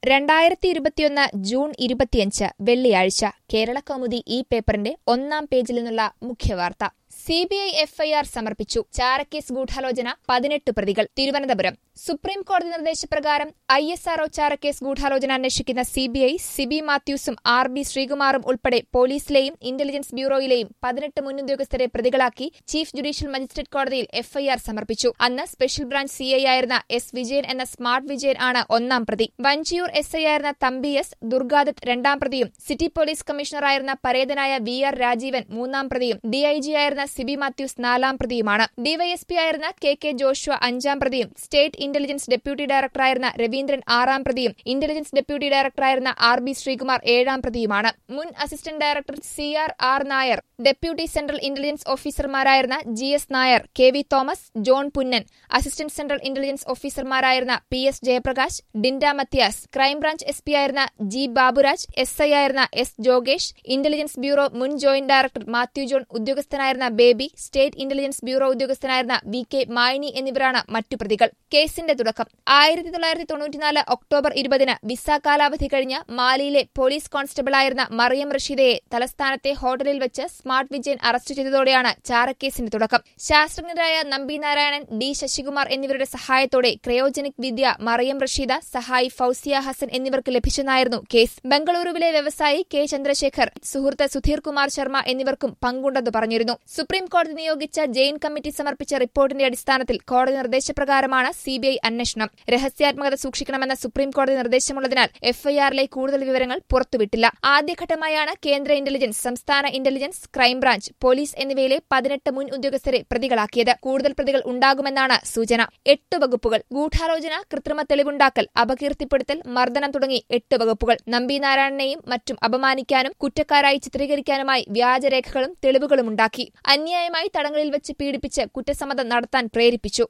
രണ്ടായിരത്തി ഇരുപത്തിയൊന്ന് ജൂൺ ഇരുപത്തിയഞ്ച് വെള്ളിയാഴ്ച കേരള കൗമുദി ഈ പേപ്പറിന്റെ ഒന്നാം പേജിൽ നിന്നുള്ള മുഖ്യവാർത്ത സിബിഐ എഫ്ഐആർ സമർപ്പിച്ചു ചാരക്കേസ് ഗൂഢാലോചന പതിനെട്ട് പ്രതികൾ തിരുവനന്തപുരം സുപ്രീം കോടതി നിർദ്ദേശപ്രകാരം ഐ എസ് ആർഒ ചാരക്കേസ് ഗൂഢാലോചന അന്വേഷിക്കുന്ന സിബിഐ സിബി മാത്യൂസും ആർ ബി ശ്രീകുമാറും ഉൾപ്പെടെ പോലീസിലെയും ഇന്റലിജൻസ് ബ്യൂറോയിലെയും പതിനെട്ട് മുൻ ഉദ്യോഗസ്ഥരെ പ്രതികളാക്കി ചീഫ് ജുഡീഷ്യൽ മജിസ്ട്രേറ്റ് കോടതിയിൽ എഫ്ഐആർ സമർപ്പിച്ചു അന്ന് സ്പെഷ്യൽ ബ്രാഞ്ച് സിഐ ആയിരുന്ന എസ് വിജയൻ എന്ന സ്മാർട്ട് വിജയൻ ആണ് ഒന്നാം പ്രതി വഞ്ചിയൂർ എസ് ഐ ആയിരുന്ന തമ്പി എസ് ദുർഗാദത്ത് രണ്ടാം പ്രതിയും സിറ്റി പോലീസ് കമ്മീഷണറായിരുന്ന പരേതനായ വി ആർ രാജീവൻ മൂന്നാം പ്രതിയും ഡിഐജി ആയിരുന്ന സിബി മാത്യൂസ് നാലാം പ്രതിയുമാണ് ഡിവൈഎസ്പി ആയിരുന്ന കെ കെ ജോഷുവ അഞ്ചാം പ്രതിയും സ്റ്റേറ്റ് ഇന്റലിജൻസ് ഡെപ്യൂട്ടി ഡയറക്ടറായിരുന്ന രവീന്ദ്രൻ ആറാം പ്രതിയും ഇന്റലിജൻസ് ഡെപ്യൂട്ടി ഡയറക്ടറായിരുന്ന ആർ ബി ശ്രീകുമാർ ഏഴാം പ്രതിയുമാണ് മുൻ assistant director C R R Nair deputy central intelligence ഓഫീസർമാരായിരുന്ന G S Nair K V Thomas John Punnen assistant central intelligence ഓഫീസർമാരായിരുന്ന പി എസ് ജയപ്രകാശ് ഡിൻഡ മത്യാസ് ക്രൈംബ്രാഞ്ച് എസ് പി ആയിരുന്ന ജി ബാബുരാജ് എസ് ഐ ആയിരുന്ന എസ് ജോഗേഷ് ഇന്റലിജൻസ് ബ്യൂറോ മുൻ ജോയിന്റ് ഡയറക്ടർ മാത്യു ജോൺ ഉദ്യോഗസ്ഥനായിരുന്ന ബേബി സ്റ്റേറ്റ് ഇന്റലിജൻസ് ബ്യൂറോ ഉദ്യോഗസ്ഥനായിരുന്ന V K Mayani എന്നിവരാണ് മറ്റു പ്രതികൾ കേസിന്റെ തുടക്കം ആയിരത്തി തൊള്ളായിരത്തി തൊണ്ണൂറ്റിനാല് ഒക്ടോബർ ഇരുപതിന് വിസ കാലാവധി കഴിഞ്ഞ മാലിയിലെ പോലീസ് കോൺസ്റ്റബിളായിരുന്ന മറിയം റഷീദയെ തലസ്ഥാനത്തെ ഹോട്ടലിൽ വെച്ച് സ്മാർട്ട് വിജയൻ അറസ്റ്റ് ചെയ്തതോടെയാണ് ചാരക്കേസിന്റെ തുടക്കം ശാസ്ത്രജ്ഞരായ നമ്പി നാരായണൻ ഡി ശശികുമാർ എന്നിവരുടെ സഹായത്തോടെ ക്രയോജനിക് വിദ്യ മറിയം റഷീദ സഹായി ഫൌസിയ ഹസൻ എന്നിവർക്ക് ലഭിച്ചെന്നായിരുന്നു കേസ് ബംഗളൂരുവിലെ വ്യവസായി കെ ചന്ദ്രശേഖർ സുഹൃത്ത് സുധീർ കുമാർ ശർമ്മ എന്നിവർക്കും പങ്കുണ്ടെന്ന് പറഞ്ഞിരുന്നു സുപ്രീം കോടതി നിയോഗിച്ച ജെയിൻ കമ്മിറ്റി സമർപ്പിച്ച റിപ്പോർട്ടിന്റെ അടിസ്ഥാനത്തിൽ കോടതി നിർദ്ദേശപ്രകാരമാണ് സിബിഐ അന്വേഷണം രഹസ്യാത്മകത സൂക്ഷിക്കണമെന്ന സുപ്രീം കോടതി നിർദ്ദേശമുള്ളതിനാൽ എഫ്ഐആറിലെ കൂടുതൽ വിവരങ്ങൾ പുറത്തുവിട്ടില്ല ആദ്യഘട്ടമായാണ് കേന്ദ്ര ഇന്റലിജൻസ് സംസ്ഥാന ഇന്റലിജൻസ് ക്രൈംബ്രാഞ്ച് പോലീസ് എന്നിവയിലെ പതിനെട്ട് മുൻ ഉദ്യോഗസ്ഥരെ പ്രതികളാക്കിയത് കൂടുതൽ പ്രതികൾ ഉണ്ടാകുമെന്നാണ് സൂചന എട്ട് വകുപ്പുകൾ ഗൂഢാലോചന കൃത്രിമ തെളിവുണ്ടാക്കൽ അപകീർത്തിപ്പെടുത്തൽ മർദ്ദനം തുടങ്ങി എട്ട് വകുപ്പുകൾ നമ്പി നാരായണനെയും മറ്റും അപമാനിക്കാനും കുറ്റക്കാരായി ചിത്രീകരിക്കാനുമായി വ്യാജരേഖകളും തെളിവുകളും ഉണ്ടാക്കി അന്യായമായി തടങ്ങളിൽ വെച്ച് പീഡിപ്പിച്ച് കുറ്റസമ്മതം നടത്താൻ പ്രേരിപ്പിച്ചു